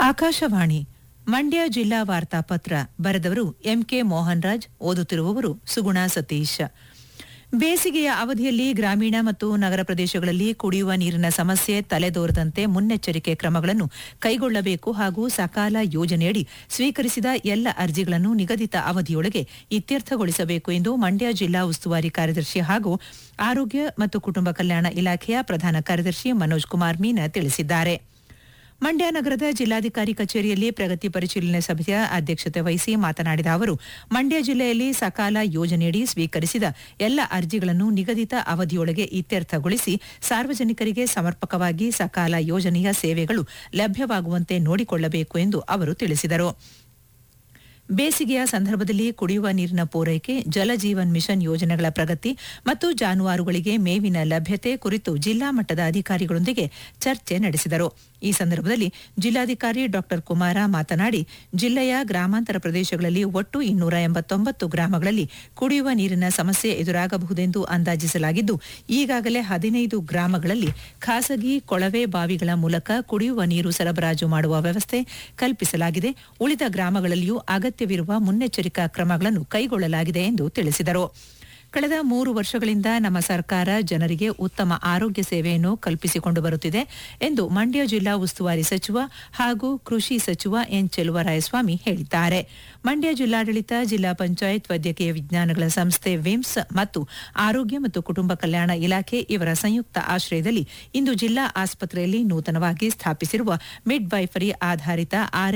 ಆಕಾಶವಾಣಿ ಮಂಡ್ಯ ಜಿಲ್ಲಾ ವಾರ್ತಾಪತ್ರ ಬರೆದವರು ಎಂಕೆ ಮೋಹನ್ ರಾಜ್ ಓದುತ್ತಿರುವವರು ಸುಗುಣ ಸತೀಶ್ ಬೇಸಿಗೆಯ ಅವಧಿಯಲ್ಲಿ ಗ್ರಾಮೀಣ ಮತ್ತು ನಗರ ಪ್ರದೇಶಗಳಲ್ಲಿ ಕುಡಿಯುವ ನೀರಿನ ಸಮಸ್ಯೆ ತಲೆದೋರದಂತೆ ಮುನ್ನೆಚ್ಚರಿಕೆ ಕ್ರಮಗಳನ್ನು ಕೈಗೊಳ್ಳಬೇಕು ಹಾಗೂ ಸಕಾಲ ಯೋಜನೆಯಡಿ ಸ್ವೀಕರಿಸಿದ ಎಲ್ಲ ಅರ್ಜಿಗಳನ್ನು ನಿಗದಿತ ಅವಧಿಯೊಳಗೆ ಇತ್ಯರ್ಥಗೊಳಿಸಬೇಕು ಎಂದು ಮಂಡ್ಯ ಜಿಲ್ಲಾ ಉಸ್ತುವಾರಿ ಕಾರ್ಯದರ್ಶಿ ಹಾಗೂ ಆರೋಗ್ಯ ಮತ್ತು ಕುಟುಂಬ ಕಲ್ಯಾಣ ಇಲಾಖೆಯ ಪ್ರಧಾನ ಕಾರ್ಯದರ್ಶಿ ಮನೋಜ್ ಕುಮಾರ್ ಮೀನಾ ತಿಳಿಸಿದ್ದಾರೆ ಮಂಡ್ಯ ನಗರದ ಜಿಲ್ಲಾಧಿಕಾರಿ ಕಚೇರಿಯಲ್ಲಿ ಪ್ರಗತಿ ಪರಿಶೀಲನೆ ಸಭೆಯ ಅಧ್ಯಕ್ಷತೆ ವಹಿಸಿ ಮಾತನಾಡಿದ ಅವರು ಮಂಡ್ಯ ಜಿಲ್ಲೆಯಲ್ಲಿ ಸಕಾಲ ಯೋಜನೆಯಡಿ ಸ್ವೀಕರಿಸಿದ ಎಲ್ಲ ಅರ್ಜಿಗಳನ್ನು ನಿಗದಿತ ಅವಧಿಯೊಳಗೆ ಇತ್ಯರ್ಥಗೊಳಿಸಿ ಸಾರ್ವಜನಿಕರಿಗೆ ಸಮರ್ಪಕವಾಗಿ ಸಕಾಲ ಯೋಜನೆಯ ಸೇವೆಗಳು ಲಭ್ಯವಾಗುವಂತೆ ನೋಡಿಕೊಳ್ಳಬೇಕು ಎಂದು ಅವರು ತಿಳಿಸಿದರು ಬೇಸಿಗೆಯ ಸಂದರ್ಭದಲ್ಲಿ ಕುಡಿಯುವ ನೀರಿನ ಪೂರೈಕೆ ಜಲ ಜೀವನ್ ಮಿಷನ್ ಯೋಜನೆಗಳ ಪ್ರಗತಿ ಮತ್ತು ಜಾನುವಾರುಗಳಿಗೆ ಮೇವಿನ ಲಭ್ಯತೆ ಕುರಿತು ಜಿಲ್ಲಾ ಮಟ್ಟದ ಅಧಿಕಾರಿಗಳೊಂದಿಗೆ ಚರ್ಚೆ ನಡೆಸಿದರು ಈ ಸಂದರ್ಭದಲ್ಲಿ ಜಿಲ್ಲಾಧಿಕಾರಿ ಡಾ ಕುಮಾರ ಮಾತನಾಡಿ ಜಿಲ್ಲೆಯ ಗ್ರಾಮಾಂತರ ಪ್ರದೇಶಗಳಲ್ಲಿ ಒಟ್ಟು ಇನ್ನೂರ ಎಂಬತ್ತೊಂಬತ್ತು ಗ್ರಾಮಗಳಲ್ಲಿ ಕುಡಿಯುವ ನೀರಿನ ಸಮಸ್ಯೆ ಎದುರಾಗಬಹುದೆಂದು ಅಂದಾಜಿಸಲಾಗಿದ್ದು ಈಗಾಗಲೇ ಹದಿನೈದು ಗ್ರಾಮಗಳಲ್ಲಿ ಖಾಸಗಿ ಕೊಳವೆ ಬಾವಿಗಳ ಮೂಲಕ ಕುಡಿಯುವ ನೀರು ಸರಬರಾಜು ಮಾಡುವ ವ್ಯವಸ್ಥೆ ಕಲ್ಪಿಸಲಾಗಿದೆ ಉಳಿದ ಗ್ರಾಮಗಳಲ್ಲಿಯೂ ಅಗತ್ಯವಿರುವ ಮುನ್ನೆಚ್ಚರಿಕಾ ಕ್ರಮಗಳನ್ನು ಕೈಗೊಳ್ಳಲಾಗಿದೆ ಎಂದು ತಿಳಿಸಿದರು ಕಳೆದ ಮೂರು ವರ್ಷಗಳಿಂದ ನಮ್ಮ ಸರ್ಕಾರ ಜನರಿಗೆ ಉತ್ತಮ ಆರೋಗ್ಯ ಸೇವೆಯನ್ನು ಕಲ್ಪಿಸಿಕೊಂಡು ಬರುತ್ತಿದೆ ಎಂದು ಮಂಡ್ಯ ಜಿಲ್ಲಾ ಉಸ್ತುವಾರಿ ಸಚಿವ ಹಾಗೂ ಕೃಷಿ ಸಚಿವ ಎನ್ ಚೆಲುವರಾಯಸ್ವಾಮಿ ಹೇಳಿದ್ದಾರೆ ಮಂಡ್ಯ ಜಿಲ್ಲಾಡಳಿತ ಜಿಲ್ಲಾ ಪಂಚಾಯತ್ ವೈದ್ಯಕೀಯ ವಿಜ್ಞಾನಗಳ ಸಂಸ್ಥೆ ವಿಮ್ಸ್ ಮತ್ತು ಆರೋಗ್ಯ ಮತ್ತು ಕುಟುಂಬ ಕಲ್ಯಾಣ ಇಲಾಖೆ ಇವರ ಸಂಯುಕ್ತ ಆಶ್ರಯದಲ್ಲಿ ಇಂದು ಜಿಲ್ಲಾ ಆಸ್ಪತ್ರೆಯಲ್ಲಿ ನೂತನವಾಗಿ ಸ್ಥಾಪಿಸಿರುವ ಮಿಡ್ ವೈಫರಿ ಆಧಾರಿತ ಆರ್